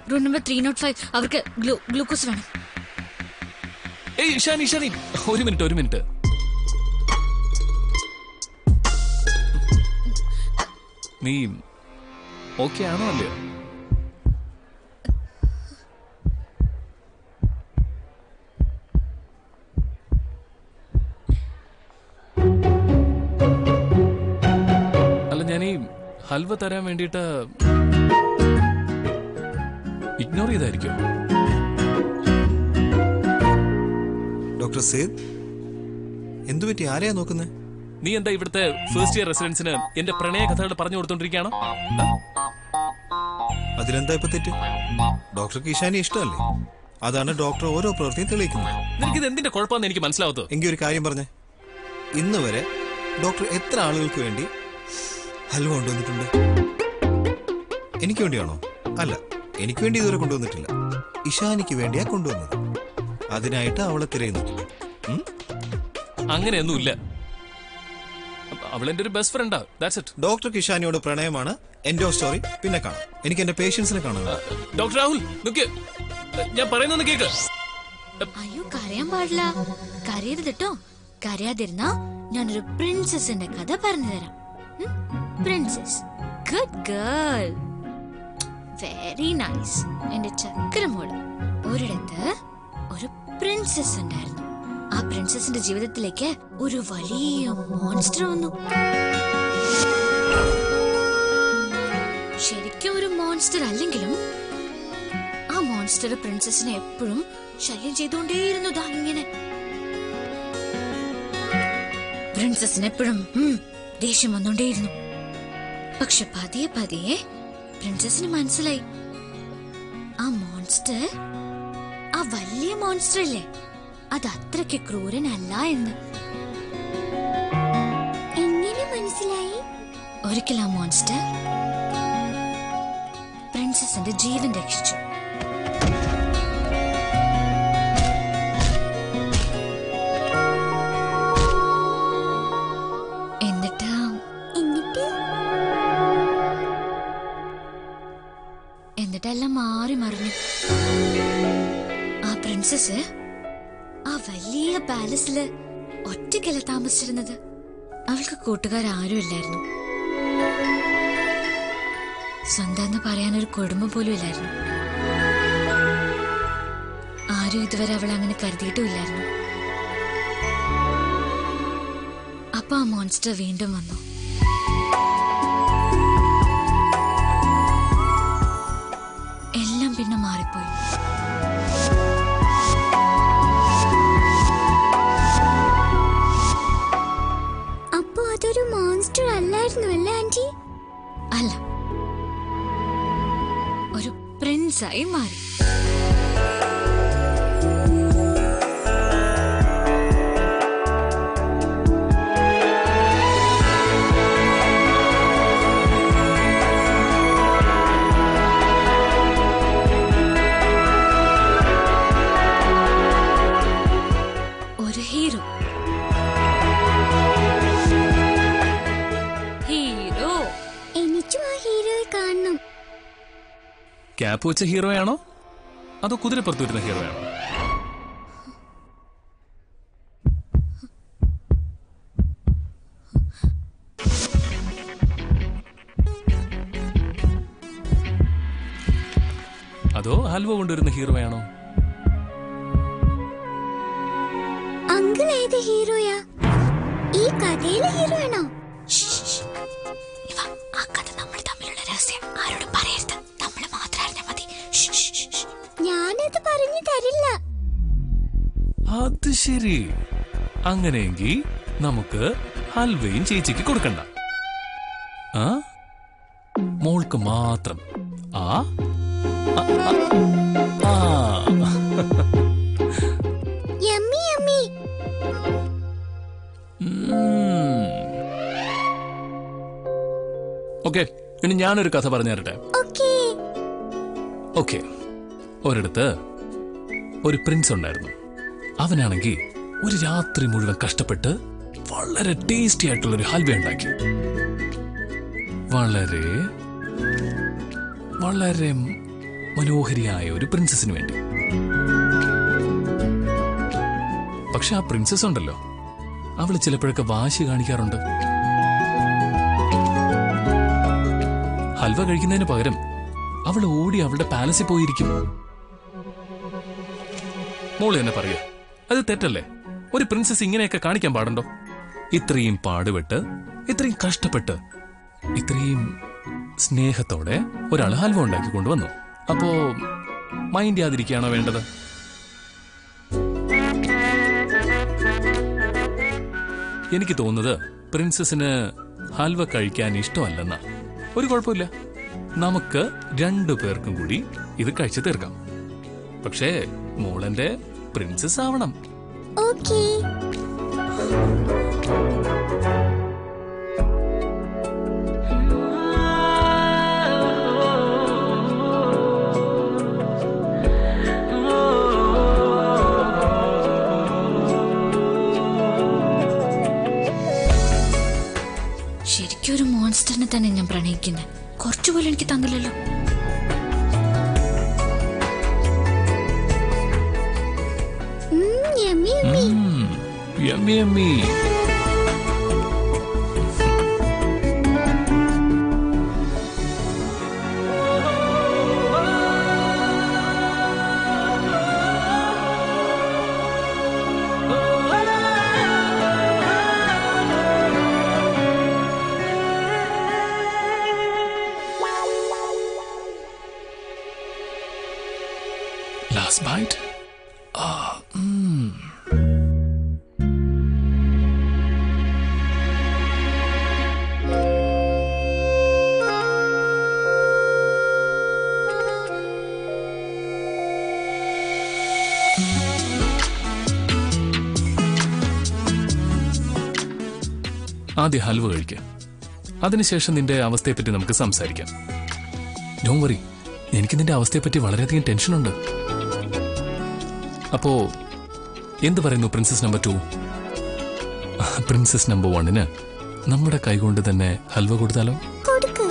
Room number three not five അവർക്ക് glucose വേണം ഏയ് ഇഷാനി ഇഷാനി ഒരു മിനിറ്റ് ഒരു മിനിറ്റ് നീ ഓക്കെ ആണോ അല്ലയോ അല്ല ഞാൻ ഈ ഹൽവ തരാൻ വേണ്ടിയിട്ട് ഇഗ്നോർ ചെയ്തായിരിക്കും ഡോക്ടർ സേദ് എന്തു പറ്റി ആരെയാ നോക്കുന്നത് നീ എന്താ ഇവിടുത്തെ ഫസ്റ്റ് ഇയർ റെസിഡൻസിന് എന്റെ പ്രണയ കഥകൾ പറഞ്ഞു കൊടുത്തോണ്ടിരിക്കുകയാണോ അതിലെന്താ ഇപ്പൊ തെറ്റ് ഡോക്ടർക്ക് ഇഷാനി ഇഷ്ടമല്ലേ അതാണ് ഡോക്ടർ ഓരോ പ്രവൃത്തിയും തെളിയിക്കുന്നത് നിനക്ക് ഇത് എന്തിന്റെ കുഴപ്പമെന്ന് എനിക്ക് മനസ്സിലാവത്തോ എങ്കിൽ ഒരു കാര്യം പറഞ്ഞേ ഇന്ന് വരെ ഡോക്ടർ എത്ര ആളുകൾക്ക് വേണ്ടി ഹൽവ കൊണ്ടുവന്നിട്ടുണ്ട് എനിക്ക് വേണ്ടിയാണോ അല്ല എനിക്ക് വേണ്ടി ഇതുവരെ കൊണ്ടുവന്നിട്ടില്ല ഇഷാനിക്ക് വേണ്ടിയാ കൊണ്ടുവന്നത് അതിനായിട്ട് അവളെ തിരയുന്നത് ഉം? അങ്ങനെയൊന്നുമില്ല അപ്പ- അവളെന്റെ ഒരു ബെസ്റ്റ് ഫ്രണ്ടാ ദാറ്റ്സ് ഇറ്റ് ഡോക്ടർക്ക് ഇഷാനിയോട് പ്രണയമാണ് എന്റെ സ്റ്റോറി പിന്നെ കാണാം എനിക്ക് എന്റെ പേഷ്യൻസിനെ കാണാൻ ഡോക്ടർ രാഹുൽ നിക്ക് ഞാൻ പറയുന്നൊന്ന് കേക്ക് അയ്യോ കരയാൻ പാടില്ല കരയരുത് കേട്ടോ കരയാതിരുന്നാ ഞാനൊരു പ്രിൻസസിന്റെ കഥ പറഞ്ഞു തരാം princess good girl very nice എന്റെ ചക്രമോള് ഒരിടത്ത് ഒരു പ്രിൻസസ് ഉണ്ടായിരുന്നു ആ പ്രിൻസസിന്റെ ജീവിതത്തിലേക്ക് ഒരു വലിയ മോൺസ്റ്റർ വന്നു ശരിക്കും ഒരു മോൺസ്റ്റർ അല്ലെങ്കിലും ആ മോൺസ്റ്റർ പ്രിൻസസിനെ എപ്പോഴും ശല്യം ചെയ്തുകൊണ്ടേയിരുന്നു ദാ ഇങ്ങനെ പ്രിൻസസിന് എപ്പോഴും ഉം, ദേഷ്യം വന്നുകൊണ്ടേയിരുന്നു പക്ഷെ പതിയെ പതിയെ പ്രിൻസസിന് മനസ്സിലായി ആ മോൺസ്റ്റർ ആ വലിയ മോൺസ്റ്റർ അല്ലേ അത് അത്രയ്ക്ക് ക്രൂരനല്ല എന്ന് എങ്ങനെ മനസ്സിലായി ഒരിക്കൽ ആ മോൺസ്റ്റർ പ്രിൻസസിന്റെ ജീവൻ രക്ഷിച്ചു എന്നിട്ട് എന്നിട്ട് എന്നിട്ടെല്ലാം മാറി മറിഞ്ഞു ആ പ്രിൻസസ് ആ വലിയ പാലസില് ഒറ്റയ്ക്കല്ല താമസിച്ചിരുന്നത് അവൾക്ക് കൂട്ടുകാരും ഇല്ലായിരുന്നു സ്വന്തം എന്ന് പറയാനൊരു കുടുംബം പോലും ഇല്ലായിരുന്നു ആരും ഇതുവരെ അവളെ അങ്ങനെ കരുതിയിട്ടും ഇല്ലായിരുന്നു അപ്പൊ ആ മോൺസ്റ്റർ വീണ്ടും വന്നു എല്ലാം പിന്നെ മാറിപ്പോയി അപ്പോ അതൊരു മോൺസ്റ്റർ അല്ലായിരുന്നു അല്ലേ ആന്റി അല്ല ഒരു പ്രിൻസായി മാറി ഒരു ഹീറോ ഹീറോ എനിക്കും ആ ഹീറോയെ കാണണം ക്യാപ്പ് വെച്ച ഹീറോയാണോ അതോ കുതിരപ്പുറത്ത് വരുന്ന ഹീറോയാണോ അതോ ഹൽവ കൊണ്ടുവരുന്ന ഹീറോയാണോ അങ്കിൾ ഏത് ഹീറോയാ ഈ കഥയിലെ ഹീറോ ആണോ ഇവ ആ കഥ നമ്മൾ തമ്മിലുള്ള രഹസ്യം ആരോടും പറയരുത് നമ്മൾ മാത്രം അറിഞ്ഞാൽ മതി ഷ്, ഷ്, ഷ്, ഷ്. ഞാനത് പറഞ്ഞു തരില്ല അത് ശരി അങ്ങനെയെങ്കിൽ നമുക്ക് ഹൽവയും ചേച്ചിക്ക് കൊടുക്കണ്ട ആ മോൾക്ക് മാത്രം ആ ആ, ആ, ആ. യമ്മി യമ്മി ഓക്കെ ഇനി ഞാനൊരു കഥ പറഞ്ഞു തരട്ടെ ഓക്കേ ഓക്കെ ഒരിടത്ത് ഒരു പ്രിൻസ് ഉണ്ടായിരുന്നു അവനാണെങ്കിൽ ഒരു രാത്രി മുഴുവൻ കഷ്ടപ്പെട്ട് വളരെ ടേസ്റ്റി ആയിട്ടുള്ള ഒരു ഹൽവ ഉണ്ടാക്കി വളരെ വളരെ മനോഹരിയായ ഒരു പ്രിൻസസിന് വേണ്ടി പക്ഷെ ആ പ്രിൻസസ് ഉണ്ടല്ലോ അവള് ചിലപ്പോഴൊക്കെ വാശി കാണിക്കാറുണ്ട് ഹൽവ കഴിക്കുന്നതിന് പകരം അവൾ ഓടി അവളുടെ പാലസിൽ പോയിരിക്കും മോള് തന്നെ പറയുക അത് തെറ്റല്ലേ ഒരു പ്രിൻസസ് ഇങ്ങനെയൊക്കെ കാണിക്കാൻ പാടുണ്ടോ ഇത്രയും പാടുപെട്ട് ഇത്രയും കഷ്ടപ്പെട്ട് ഇത്രയും സ്നേഹത്തോടെ ഒരാൾ ഹൽവ ഉണ്ടാക്കി കൊണ്ടുവന്നു അപ്പോ മൈൻഡ് ചെയ്യാതിരിക്കുകയാണോ വേണ്ടത് എനിക്ക് തോന്നുന്നത് പ്രിൻസസിന് ഹൽവ കഴിക്കാൻ ഇഷ്ടമല്ലെന്നാ ഒരു കുഴപ്പമില്ല നമുക്ക് രണ്ടു പേർക്കും കൂടി ഇത് കഴിച്ചു തീർക്കാം പക്ഷേ മോളന്റെ പ്രിൻസസ് ആവണം ഓക്കേ ശരിക്കും ഒരു മോൺസ്റ്ററിനെ തന്നെ ഞാൻ പ്രണയിക്കുന്നത് കുറച്ചുപോലും എനിക്ക് തന്നില്ലല്ലോ yummy yummy yummy yummy last bite ആദ്യം ഹൽവ കഴിക്കുക അതിനുശേഷം നിന്റെ അവസ്ഥയെപ്പറ്റി നമുക്ക് സംസാരിക്കാം ഡോൺ വറി എനിക്ക് നിന്റെ അവസ്ഥയെപ്പറ്റി വളരെയധികം ടെൻഷനുണ്ട് അപ്പോ എന്ത് പറയുന്നു princess number two princess number വണ്ണിന് നമ്മുടെ കൈകൊണ്ട് തന്നെ ഹൽവ കൊടുത്താലോ കൊടുക്ക്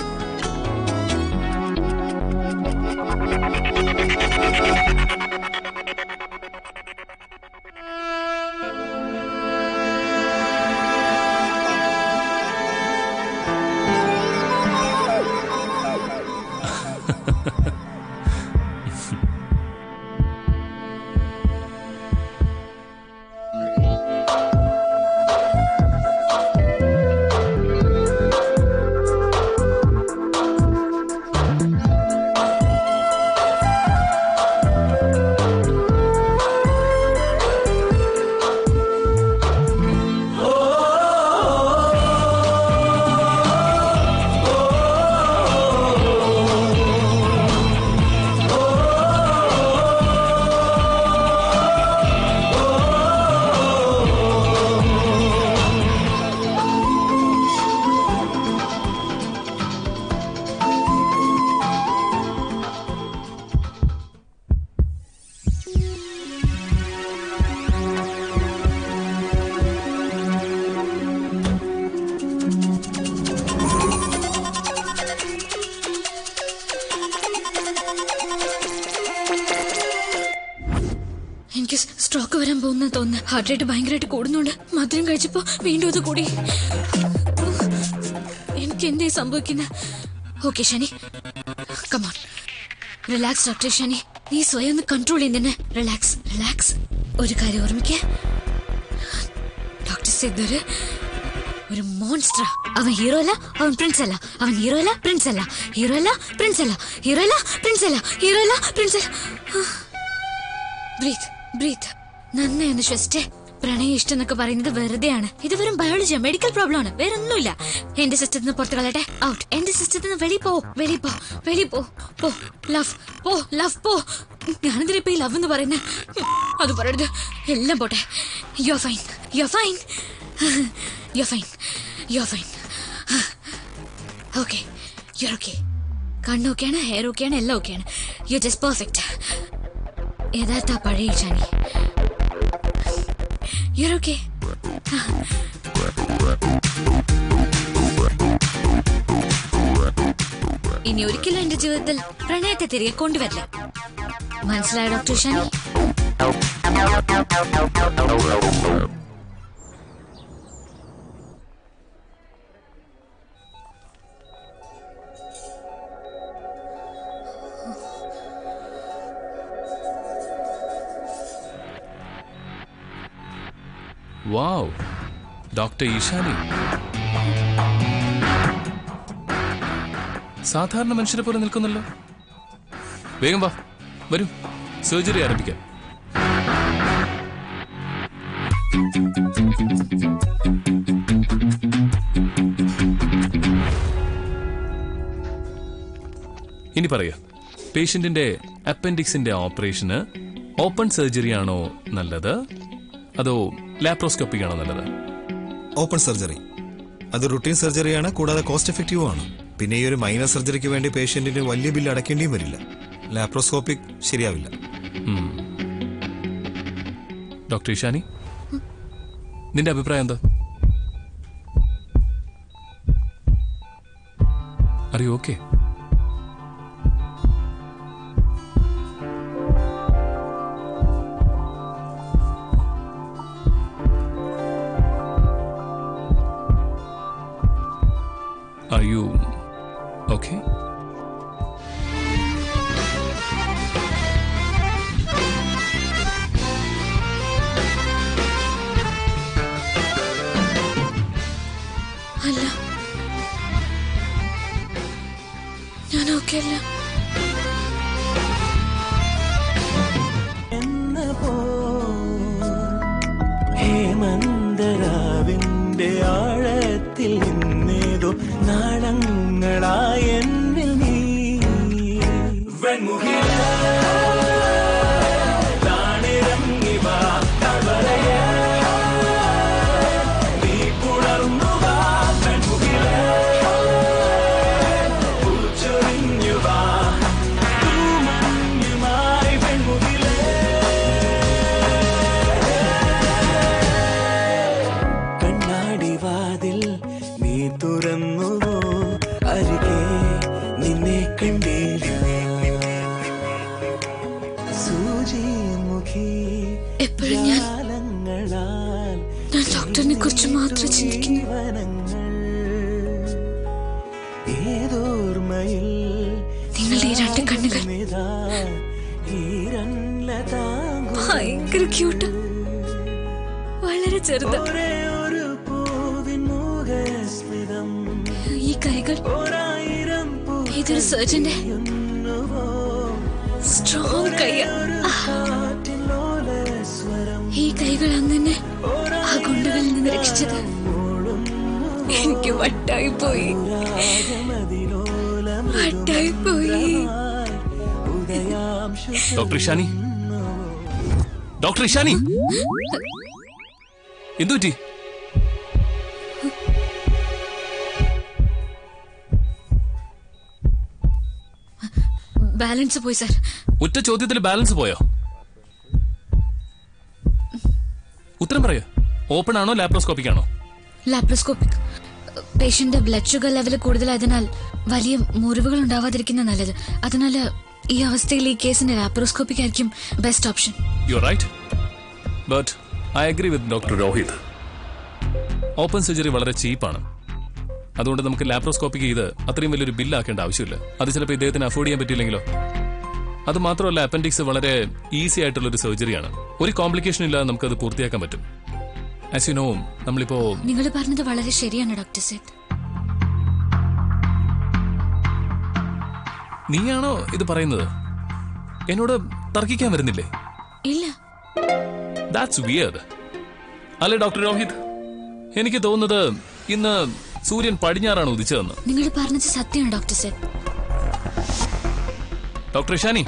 എനിക്ക് സ്ട്രോക്ക് വരാൻ പോകുന്ന തോന്നുന്നു ഹാർട്ട് റേറ്റ് ഭയങ്കരമായിട്ട് കൂടുന്നുണ്ട് മധുരം കഴിച്ചപ്പോ വീണ്ടും അത് കൂടി എനിക്ക് എന്തേ സംഭവിക്കുന്നത് ഓക്കെ ശനി കമോൺ റിലാക്സ് ഡോക്ടർ ശനി നീ സ്വയം ഒന്ന് കൺട്രോൾ ചെയ്യുന്നതിന് റിലാക്സ് റിലാക്സ് ഒരു കാര്യം ഓർമ്മിക്ക ഡോക്ടർ സിദ്ധുര് ഒരു മോൺസ്റ്റർ അവൻ ഹീറോ അല്ല അവൻ പ്രിൻസ് അല്ല അവൻ ഹീറോ അല്ല പ്രിൻസ് അല്ല ഹീറോ അല്ല പ്രിൻസ് അല്ല ഹീറോ അല്ല പ്രിൻസ് അല്ല ഹീറോ അല്ല പ്രിൻസ് അല്ല ബ്രീത്ത് ബ്രീത്ത് നന്നായി ഒന്ന് ശ്വസിച്ചേ പ്രണയം ഇഷ്ടം എന്നൊക്കെ പറയുന്നത് വെറുതെയാണ് ഇത് വെറും ബയോളജിയാ മെഡിക്കൽ പ്രോബ്ലം ആണ് വേറെ ഒന്നുമില്ല എന്റെ സിസ്റ്റത്തിൽ നിന്ന് പുറത്ത് കളയട്ടെ ഔട്ട് എന്റെ സിസ്റ്റത്തിൽ നിന്ന് വെളി പോ വെളി പോ വെളി പോ പോ ലവ് പോ ലവ് പോ ഞാനെന്തിനാ ഇപ്പൊ ഈ ലവ് എന്ന് പറയുന്നത് അത് പറയരുത് എല്ലാം പോട്ടെ you fine you fine you fine you fine okay you okay കണ്ണൊക്കെയാണ് ഹെയർ ഒക്കെയാണ് എല്ലാം ഒക്കെയാണ് യു ജസ്റ്റ് പെർഫെക്റ്റ് യഥാർത്ഥ പഴയ ഷാനി You're okay. ഇനി ഒരിക്കലും എന്റെ ജീവിതത്തിൽ പ്രണയത്തെ തിരികെ കൊണ്ടുവരില്ല മനസ്സിലായ doctor Shani wow doctor Ishani സാധാരണ മനുഷ്യരെ പോലെ നിൽക്കുന്നല്ലോ വേഗം വാ വരൂ സർജറി ആരംഭിക്കാം ഇനി പറയാ പേഷ്യന്റിന്റെ അപ്പൻഡിക്സിന്റെ ഓപ്പറേഷന് ഓപ്പൺ സർജറി ആണോ നല്ലത് അതോ ലാപ്രോസ്കോപ്പിക് ആണോ നല്ലത് ഓപ്പൺ സർജറി അത് റുട്ടീൻ സർജറിയാണ് കൂടാതെ കോസ്റ്റ് എഫക്റ്റീവും ആണ് പിന്നെ ഈ ഒരു മൈനർ സർജറിക്ക് വേണ്ടി പേഷ്യന്റിന് വലിയ ബില്ല് അടയ്ക്കേണ്ടിയും വരില്ല ലാപ്രോസ്കോപ്പിക് ശരിയാവില്ല ഡോക്ടർ ഇഷാനി നിന്റെ അഭിപ്രായം എന്താ അറിയോ ഓക്കെ Are you okay? അല്ല ഞാൻ ഓക്കെ അല്ല ഹേമന്തരാവിന്റെ ആഴത്തിൽ നിന്നേതോ നാളങ്ങളായ എന്നിൽ നീ വെൺമുഖിലേ, താണിറങ്ങി വാ, കവലയേ, നീ പുണർന്നു വാ, വെൺമുഖിലേ, പൂച്ചൊരിഞ്ഞു വാ, തൂമഞ്ഞുമായി വെൺമുഖിലേ കണ്ണാടി വാതിൽ നീ തുറന്നുവോ അരികെ നിന്നെ കണ്ടില്ല സൂചിമുഖി എപ്പോഴും ഞാൻ ജാലങ്ങളാൽ ഞാൻ ഡോക്ടറിനെ കുറിച്ച് മാത്രം ചിന്തിക്കുന്നു ജീവനങ്ങൾ ഏതോർമ്മയിൽ നിങ്ങളുടെ ഈ രണ്ട് കണ്ണുകൾ സാഗരമിതാ ഈരൻലതാങ്കും ഭയങ്കര ക്യൂട്ട് വളരെ ചെറുത് ഒരേ ഒരു പൂവിൻ മുഖസ്മിതം ഈ കൈകൾ ഒരായിരം ഇതൊരു സർജന്റെ പൂയുന്നുവോ സ്ട്രോങ് കൈ കാറ്റിലോലസ്വരം ഈ കൈകൾ അന്നെ ആ ഗുണ്ടകളിൽ നിന്ന് രക്ഷിച്ചത് എനിക്ക് വട്ടായി പോയി രാഗമതിലോലം വട്ടായി പോയി ഉദയാംശു ഡോക്ടർ ഇഷാനി ഡോക്ടർ ഇഷാനി എന്തു പറ്റി ബാലൻസ് പോയി സാർ ഒറ്റ ചോദ്യത്തിൽ ബാലൻസ് പോയോ ഉത്തരം പറയൂ ഓപ്പൺ ആണോ ലാപ്രോസ്കോപ്പിക് ആണോ laparoscopic patient blood sugar level കൂടുതലായതിനാൽ വലിയ മുറിവുകൾ ഉണ്ടാവാതിരിക്കുന്ന നല്ലത് അതിനാൽ ഈ അവസ്ഥയിൽ ഈ കേസിന് ലാപ്രോസ്കോപ്പിക് ആയിരിക്കും best option you right but I agree with doctor Rohit open surgery വളരെ ചീപ്പാണ് അതുകൊണ്ട് നമുക്ക് ലാപ്രോസ്കോപ്പിക് ചെയ്ത് അത്രയും വലിയൊരു ബില്ലാക്കേണ്ട ആവശ്യമില്ല അത് ചിലപ്പോൾ ഇദ്ദേഹത്തിന് അഫോർഡ് ചെയ്യാൻ പറ്റിയില്ലെങ്കിലോ അത് മാത്രമല്ല അപ്പൻഡിക്സ് വളരെ ഈസി ആയിട്ടുള്ള ഒരു സർജറിയാണ് ഒരു കോംപ്ലിക്കേഷൻ ഇല്ലാതെ നമുക്കത് പൂർത്തിയാക്കാൻ പറ്റും ആസ് യു നോ നമ്മളിപ്പോ നിങ്ങൾ പറഞ്ഞത് വളരെ ശരിയാണ് ഡോക്ടർ സേത് നീയാണോ ഇത് പറയുന്നത് എന്നോട് തർക്കിക്കാൻ വരുന്നില്ലേ ഇല്ല ദാറ്റ്സ് വിയർഡ് അല്ലേ ഡോക്ടർ രോഹിത് എനിക്ക് തോന്നുന്നത് ഇന്ന് സൂര്യൻ പടിഞ്ഞാറാണ് ഉദിച്ചതെന്ന് നിങ്ങൾ പറഞ്ഞത് സത്യമാണ് doctor Seth doctor Ishani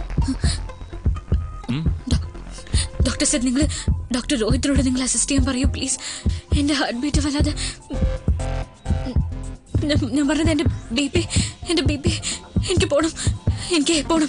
doctor Seth നിങ്ങൾ ഡോക്ടർ രോഹിത്തിനോട് നിങ്ങൾ അസിസ്റ്റ് ചെയ്യാൻ പറയൂ പ്ലീസ് എന്റെ ഹാർട്ട് ബീറ്റ് വല്ലാതെ ഞാൻ- ഞാൻ പറഞ്ഞത് എന്റെ ബി പി എന്റെ ബി പി എനിക്ക് പോണം എനിക്ക് പോണം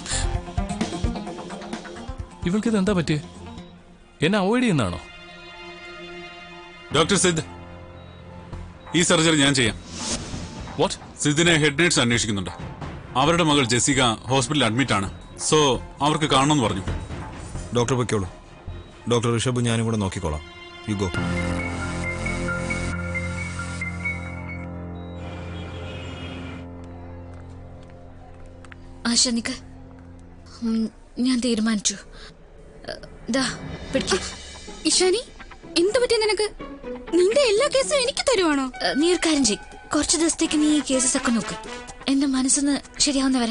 ഇവൾക്ക് ഇത് എന്താ പറ്റിയേ എന്നെ അവോയ്ഡ് ചെയ്യുന്നതാണോ ഡോക്ടർ സിദ് ഈ സർജറി ഞാൻ ചെയ്യാം വാട്ട് സിദിനെ ഹെഡ് നേഴ്സ് അന്വേഷിക്കുന്നുണ്ട് അവരുടെ മകൾ ജെസിക ഹോസ്പിറ്റലിൽ അഡ്മിറ്റ് ആണ് സോ അവർക്ക് കാണണമെന്ന് പറഞ്ഞു ഡോക്ടർ പൊയ്ക്കോളൂ ഡോക്ടർ ഋഷഭ് ഞാനും കൂടെ നോക്കിക്കോളാം യു ഗോ ആശ നിക്ക് ഉം, ഞാൻ തീരുമാനിച്ചു ഏഹ്, ദാ പിടിക്ക് ഇഷാനി എന്ത് പറ്റി നിനക്ക് നിന്റെ എല്ലാ കേസും എനിക്ക് തരുവാണോ ഏഹ്, നീ ഒരു കാര്യം ചെയ് കുറച്ച് ദിവസത്തേക്ക് നീ ഈ കേസസ് ഒക്കെ നോക്ക് എന്റെ മനസ്സൊന്ന് ശരിയാവുന്നവരെ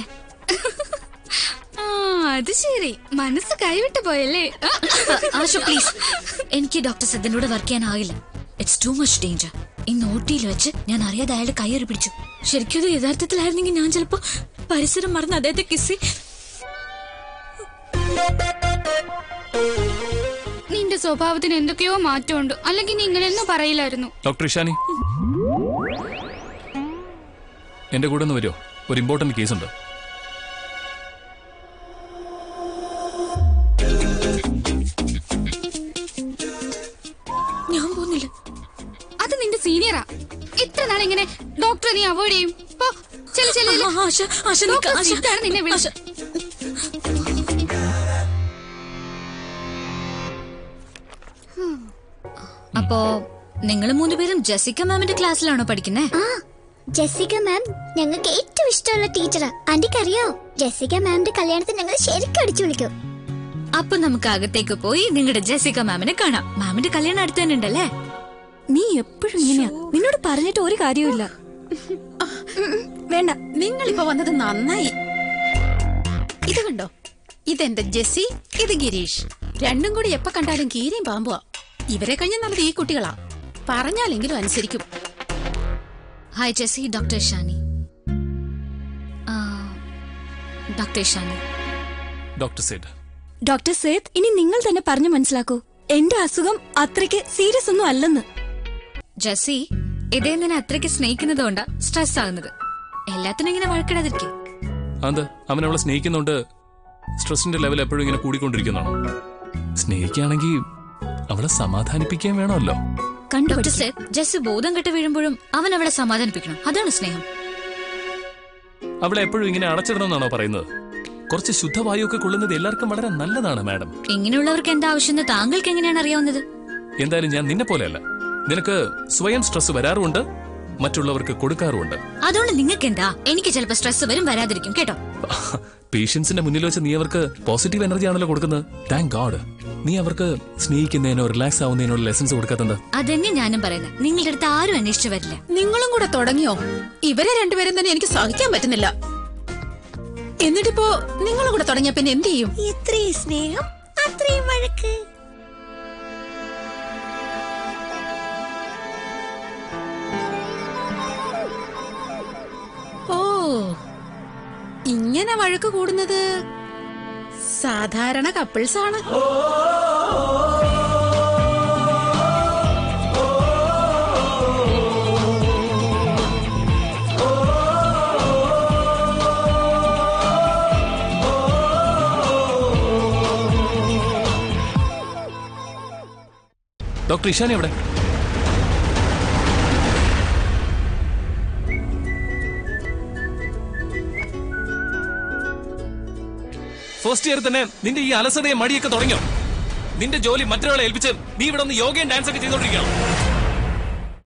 ആ അത് ശരി മനസ്സ് കൈവിട്ട് പോയല്ലേ ആ, ആശ പ്ലീസ് എനിക്ക് ഡോക്ടർ സിദ്ധന്റെ കൂടെ വർക്ക് ചെയ്യാനാകില്ല ഇറ്റ്സ് ടു മച്ച് ഡേഞ്ചർ ഇന്ന് ഓട്ടിയിൽ വെച്ച് ഞാൻ അറിയാതെ അയാളുടെ കൈയേറി പിടിച്ചു ശരിക്കും ഇത് യഥാർത്ഥത്തിലായിരുന്നെങ്കിൽ ഞാൻ ചിലപ്പോ പരിസരം മറന്ന് അദ്ദേഹത്തെ കിസ്സി നിന്റെ സ്വഭാവത്തിന് എന്തൊക്കെയോ മാറ്റമുണ്ട് അല്ലെങ്കിൽ നീ ഇങ്ങനെയൊന്നും പറയില്ലായിരുന്നു ഡോക്ടർ ഇഷാനി എന്റെ കൂടെ ഒന്ന് വരുമോ ഒരു ഇമ്പോർട്ടന്റ് കേസ് ഉണ്ട് ഞാൻ പോകുന്നില്ല അത് നിന്റെ സീനിയറാ എത്ര നാൾ ഇങ്ങനെ ഡോക്ടറെ നീ അവോയ്ഡ് ചെയ്യും പോ ചെല്ലു ചെല്ലു ആ, ആശ ആശ നിക്ക്, ഡോക്ടർ ആശ. സിദ്ധാണ് നിന്നെ വിളിച്ചത് അപ്പോ നിങ്ങൾ മൂന്നുപേരും ജെസിക്ക മാമിന്റെ ക്ലാസ്സിലാണോ പഠിക്കുന്നേ ആ ജെസ്സിക്ക മാം ഞങ്ങൾക്ക് ഏറ്റവും ഇഷ്ടമുള്ള ടീച്ചറാ ആന്റിക്ക് അറിയോ ജെസ്സിക്ക മാമിന്റെ കല്യാണത്തിന് ഞങ്ങൾ ശരിക്കും അടിച്ചു വിളിക്കും അപ്പൊ നമുക്ക് അകത്തേക്ക് പോയി നിങ്ങളുടെ ജെസിക്ക മാമിനെ കാണാം മാമിന്റെ കല്യാണം അടുത്ത് തന്നെ ഉണ്ടല്ലേ നീ എപ്പോഴും ഇങ്ങനെയാ നിന്നോട് പറഞ്ഞിട്ട് ഒരു കാര്യമില്ല വേണ്ട നിങ്ങളിപ്പോ വന്നത് നന്നായി ഇത് കണ്ടോ ഇതെന്റെ ജെസ്സി ഇത് ഗിരീഷ് രണ്ടും കൂടി എപ്പോ കണ്ടാലും കീരിയും പാമ്പുവാ ഇവരെ കഴിഞ്ഞ നല്ലത് ഈ കുട്ടികളാ പറഞ്ഞാലെങ്കിലും അനുസരിക്കും ഹായ് ജെസി ഡോക്ടർ ഷാനി ആ, ഡോക്ടർ ഷാനി ഡോക്ടർ സേഡ് ഡോക്ടർ സേത് ഇനി നിങ്ങൾ തന്നെ പറഞ്ഞു മനസ്സിലാക്കൂ എന്റെ അസുഖം അത്രയ്ക്ക് സീരിയസ് ഒന്നും അല്ലെന്ന് ജെസി ഇതേ നിന്നെ അത്രയ്ക്ക് സ്നേഹിക്കുന്നതുകൊണ്ടാ സ്ട്രെസ് ആകുന്നത് എല്ലാത്തിനും ഇങ്ങനെ വഴക്കിടാതിരിക്കേ അത് അവൻ അവളെ സ്നേഹിക്കുന്നുണ്ട് സ്ട്രെസ്സിന്റെ ലെവൽ എപ്പോഴും ഇങ്ങനെ കൂടിക്കൊണ്ടിരിക്കുന്നതാണോ സ്നേഹിക്കുകയാണെങ്കിൽ അവളെ സമാധാനിപ്പിക്കുകയും വേണമല്ലോ ഡോക്ടർ കണ്ടുപിടി സേത് ജെസ്സി ബോധം കെട്ട് വീഴുമ്പോഴും അവൻ അവളെ സമാധാനിപ്പിക്കണം അതാണ് സ്നേഹം അവളെ എപ്പോഴും ഇങ്ങനെ അടച്ചിടണമെന്നാണോ പറയുന്നത് കുറച്ച് ശുദ്ധവായുവൊക്കെ കൊള്ളുന്നത് എല്ലാവർക്കും വളരെ നല്ലതാണ് മാഡം ഇങ്ങനെയുള്ളവർക്ക് എന്താ ആവശ്യമെന്ന് താങ്കൾക്ക് എങ്ങനെയാണ് അറിയാവുന്നത് എന്തായാലും ഞാൻ നിന്നെ പോലെയല്ല നിനക്ക് സ്വയം സ്ട്രെസ് വരാറുമുണ്ട് മറ്റുള്ളവർക്ക് കൊടുക്കാറുമുണ്ട് അതുകൊണ്ട് നിങ്ങൾക്ക് എന്താ എനിക്ക് ചിലപ്പോ സ്ട്രെസ് വരും വരാതിരിക്കും കേട്ടോ പേഷ്യൻസിന്റെ മുന്നിൽ വെച്ച് നീ അവർക്ക് പോസിറ്റീവ് എനർജി ആണല്ലോ കൊടുക്കുന്നത് താങ്ക് ഗാഡ് നീ അവർക്ക് സ്നേഹിക്കുന്നതിനോ റിലാക്സ് ആവുന്നതിനോ ലെസൺസ് കൊടുക്കാത്തത് അതന്നെ ഞാനും പറയുന്നത് നിങ്ങളുടെ അടുത്ത് ആരും അന്വേഷിച്ചു വരില്ല നിങ്ങളും കൂടെ തുടങ്ങിയോ ഇവരെ രണ്ടുപേരും തന്നെ എനിക്ക് സഹിക്കാൻ പറ്റുന്നില്ല എന്നിട്ടിപ്പോ നിങ്ങളും കൂടെ തുടങ്ങിയ പിന്നെ എന്ത് ചെയ്യും ഇത്രയും സ്നേഹം അത്രയും വഴക്ക് ഓ ഇങ്ങനെ വഴക്ക് കൂടുന്നത് സാധാരണ കപ്പിൾസ് ആണ് ഡോക്ടർ ഇഷാനി എവിടെ ഫസ്റ്റ് ഇയർ തന്നെ നിന്റെ ഈ അലസതയും മടിയൊക്കെ തുടങ്ങിയോ നിന്റെ ജോലി മറ്റൊരാളെ ഏൽപ്പിച്ച് നീ ഇവിടെ ഒന്ന് യോഗയും ഡാൻസ് ഒക്കെ ചെയ്തോണ്ടിരിക്കണം